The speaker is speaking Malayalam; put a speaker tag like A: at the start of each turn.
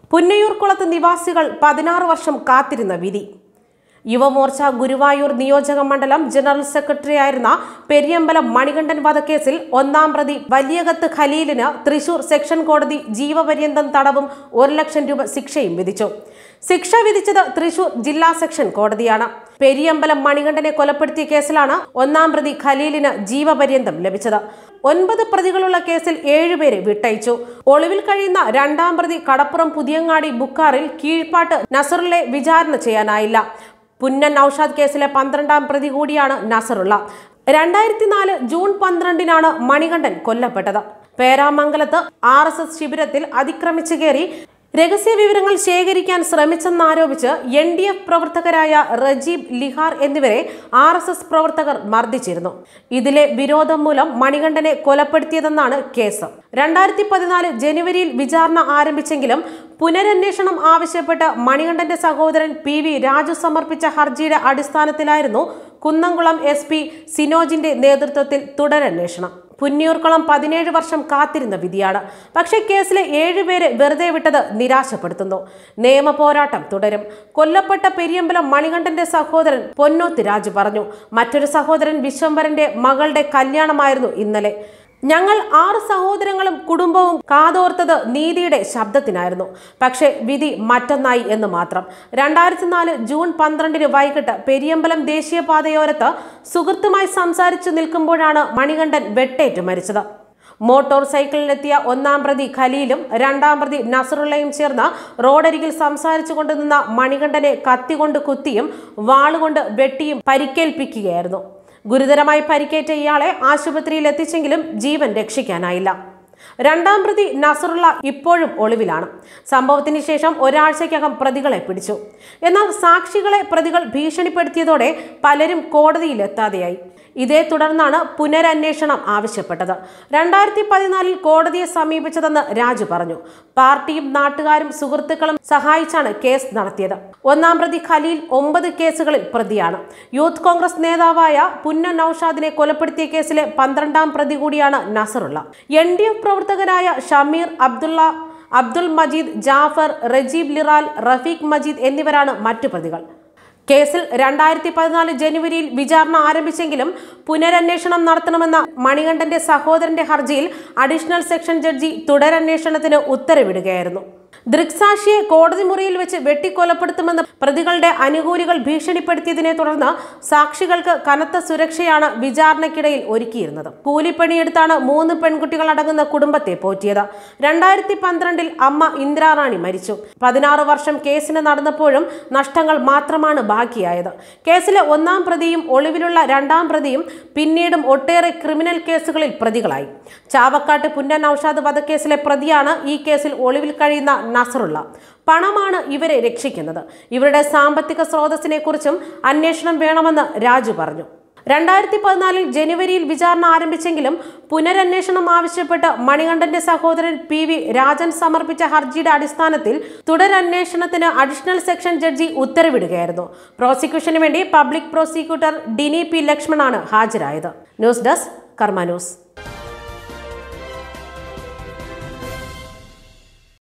A: പുന്നയൂർക്കുളത്ത് നിവാസികൾ പതിനാറ് വർഷം കാത്തിരുന്ന വിധി യുവമോർച്ച ഗുരുവായൂർ നിയോജക മണ്ഡലം ജനറൽ സെക്രട്ടറി ആയിരുന്ന പെരിയമ്പലം മണികണ്ഠൻ വധക്കേസിൽ ഒന്നാം പ്രതി വലിയകത്ത് ഖലീലിന് തൃശൂർ സെക്ഷൻ കോടതി ജീവപര്യന്തം തടവും ഒരു ലക്ഷം രൂപ ശിക്ഷയും വിധിച്ചു ശിക്ഷ വിധിച്ചത് തൃശൂർ ജില്ലാ സെക്ഷൻ കോടതിയാണ് പെരിയമ്പലം മണികണ്ഠനെ കൊലപ്പെടുത്തിയ കേസിലാണ് ഒന്നാം പ്രതി ഖലീലിന് ജീവപര്യന്തം ലഭിച്ചത് ഒൻപത് പ്രതികളുള്ള കേസിൽ ഏഴുപേരെ വിട്ടയച്ചു ഒളിവിൽ കഴിയുന്ന രണ്ടാം പ്രതി കടപ്പുറം പുതിയങ്ങാടി ബുക്കാറിൽ കീഴ്പാട്ട് നസറിലെ വിചാരണ ചെയ്യാനായില്ല പുന്നൻ നൌഷാദ് കേസിലെ പന്ത്രണ്ടാം പ്രതി കൂടിയാണ് നസറുള്ള രണ്ടായിരത്തി നാല് ജൂൺ പന്ത്രണ്ടിനാണ് മണികണ്ഠൻ കൊല്ലപ്പെട്ടത് പേരാമംഗലത്ത് ആർ എസ് എസ് ശിബിരത്തിൽ അതിക്രമിച്ചു കയറി രഹസ്യ വിവരങ്ങൾ ശേഖരിക്കാൻ ശ്രമിച്ചെന്നാരോപിച്ച് എൻ ഡി എഫ് പ്രവർത്തകരായ റജീബ് ലിഹാർ എന്നിവരെ ആർ എസ് എസ് പ്രവർത്തകർ മർദ്ദിച്ചിരുന്നു ഇതിലെ വിരോധം മൂലം മണികണ്ഠനെ കൊലപ്പെടുത്തിയതെന്നാണ് കേസ് രണ്ടായിരത്തി പതിനാല് ജനുവരിയിൽ വിചാരണ ആരംഭിച്ചെങ്കിലും പുനരന്വേഷണം ആവശ്യപ്പെട്ട് മണികണ്ഠന്റെ സഹോദരൻ പി വി രാജു സമർപ്പിച്ച ഹർജിയുടെ അടിസ്ഥാനത്തിലായിരുന്നു കുന്നംകുളം എസ് പി സിനോജിന്റെ നേതൃത്വത്തിൽ തുടരന്വേഷണം പുന്നിയൂർക്കുളം പതിനേഴ് വർഷം കാത്തിരുന്ന വിധിയാണ് പക്ഷേ കേസിലെ ഏഴുപേരെ വെറുതെ വിട്ടത് നിരാശപ്പെടുത്തുന്നു നിയമ പോരാട്ടം തുടരും കൊല്ലപ്പെട്ട പെരിയമ്പലം മണികണ്ഠന്റെ സഹോദരൻ പൊന്നോത്ത് രാജു പറഞ്ഞു മറ്റൊരു സഹോദരൻ വിശ്വംഭരന്റെ മകളുടെ കല്യാണമായിരുന്നു ഇന്നലെ ഞങ്ങൾ ആറ് സഹോദരങ്ങളും കുടുംബവും കാതോർത്തത് നീതിയുടെ ശബ്ദത്തിനായിരുന്നു പക്ഷേ വിധി മറ്റൊന്നായി എന്ന് മാത്രം രണ്ടായിരത്തി നാല് ജൂൺ പന്ത്രണ്ടിന് വൈകിട്ട് പെരിയമ്പലം ദേശീയപാതയോരത്ത് സുഹൃത്തുമായി സംസാരിച്ചു നിൽക്കുമ്പോഴാണ് മണികണ്ഠൻ വെട്ടേറ്റ് മരിച്ചത് മോട്ടോർ സൈക്കിളിലെത്തിയ ഒന്നാം പ്രതി ഖലീലും രണ്ടാം പ്രതി നസറുള്ളയും ചേർന്ന് റോഡരികിൽ സംസാരിച്ചു കൊണ്ട് നിന്ന മണികണ്ഠനെ കത്തികൊണ്ട് കുത്തിയും വാളുകൊണ്ട് വെട്ടിയും പരിക്കേൽപ്പിക്കുകയായിരുന്നു ഗുരുതരമായി പരിക്കേറ്റ ഇയാളെ ആശുപത്രിയിൽ എത്തിച്ചെങ്കിലും ജീവൻ രക്ഷിക്കാനായില്ല രണ്ടാം പ്രതി നസറുള്ള ഇപ്പോഴും ഒളിവിലാണ് സംഭവത്തിന് ശേഷം ഒരാഴ്ചയ്ക്കകം പ്രതികളെ പിടിച്ചു എന്നാൽ സാക്ഷികളെ പ്രതികൾ ഭീഷണിപ്പെടുത്തിയതോടെ പലരും കോടതിയിൽ എത്താതെയായി ഇതേ തുടർന്നാണ് പുനരന്വേഷണം ആവശ്യപ്പെട്ടത് രണ്ടായിരത്തി പതിനാലിൽ കോടതിയെ സമീപിച്ചതെന്ന് രാജു പറഞ്ഞു പാർട്ടിയും നാട്ടുകാരും സുഹൃത്തുക്കളും സഹായിച്ചാണ് കേസ് നടത്തിയത് ഒന്നാം പ്രതി ഖലീൽ ഒമ്പത് കേസുകളിൽ പ്രതിയാണ് യൂത്ത് കോൺഗ്രസ് നേതാവായ പുന്ന നൌഷാദിനെ കൊലപ്പെടുത്തിയ കേസിലെ പന്ത്രണ്ടാം പ്രതി കൂടിയാണ് നസറുള്ള എൻ ഡി എഫ് പ്രവർത്തകരായ ഷമീർ അബ്ദുള്ള അബ്ദുൾ മജീദ് ജാഫർ റജീബ് ലിറാൽ റഫീഖ് മജീദ് എന്നിവരാണ് മറ്റു പ്രതികൾ കേസിൽ രണ്ടായിരത്തി പതിനാല് ജനുവരിയിൽ വിചാരണ ആരംഭിച്ചെങ്കിലും പുനരന്വേഷണം നടത്തണമെന്ന മണികണ്ഠന്റെ സഹോദരന്റെ ഹർജിയിൽ അഡീഷണൽ സെക്ഷൻ ജഡ്ജി തുടരന്വേഷണത്തിന് ഉത്തരവിടുകയായിരുന്നു ദൃക്സാക്ഷിയെ കോടതി മുറിയിൽ വെച്ച് വെട്ടിക്കൊലപ്പെടുത്തുമെന്ന് പ്രതികളുടെ അനുകൂലികൾ ഭീഷണിപ്പെടുത്തിയതിനെ തുടർന്ന് സാക്ഷികൾക്ക് കനത്ത സുരക്ഷയാണ് വിചാരണയ്ക്കിടയിൽ ഒരുക്കിയിരുന്നത് കൂലിപ്പണിയെടുത്താണ് മൂന്ന് പെൺകുട്ടികൾ അടങ്ങുന്ന കുടുംബത്തെ പോറ്റിയത് രണ്ടായിരത്തി പന്ത്രണ്ടിൽ അമ്മ ഇന്ദിരാറാണി മരിച്ചു പതിനാറ് വർഷം കേസിന് നടന്നപ്പോഴും നഷ്ടങ്ങൾ മാത്രമാണ് ബാക്കിയായത് കേസിലെ ഒന്നാം പ്രതിയും ഒളിവിലുള്ള രണ്ടാം പ്രതിയും പിന്നീടും ഒട്ടേറെ ക്രിമിനൽ കേസുകളിൽ പ്രതികളായി ചാവക്കാട്ട് പുന്നൻ ഔഷാദ് വധക്കേസിലെ പ്രതിയാണ് ഈ കേസിൽ ഒളിവിൽ കഴിയുന്ന നസറുള്ള പണമാണ് ഇവരെ രക്ഷിക്കുന്നത് ഇവരുടെ സാമ്പത്തിക സ്രോതസ്സിനെ കുറിച്ചും അന്വേഷണം വേണമെന്ന് രാജു പറഞ്ഞു രണ്ടായിരത്തി പതിനാലിൽ ജനുവരിയിൽ വിചാരണ ആരംഭിച്ചെങ്കിലും പുനരന്വേഷണം ആവശ്യപ്പെട്ട് മണികണ്ഠന്റെ സഹോദരൻ പി വി രാജൻ സമർപ്പിച്ച ഹർജിയുടെ അടിസ്ഥാനത്തിൽ തുടരന്വേഷണത്തിന് അഡീഷണൽ സെക്ഷൻ ജഡ്ജി ഉത്തരവിടുകയായിരുന്നു പ്രോസിക്യൂഷന് വേണ്ടി പബ്ലിക് പ്രോസിക്യൂട്ടർ ഡിനി പി ലക്ഷ്മണാണ് ഹാജരായത് ന്യൂസ് ഡെസ്ക് കർമ്മ ന്യൂസ്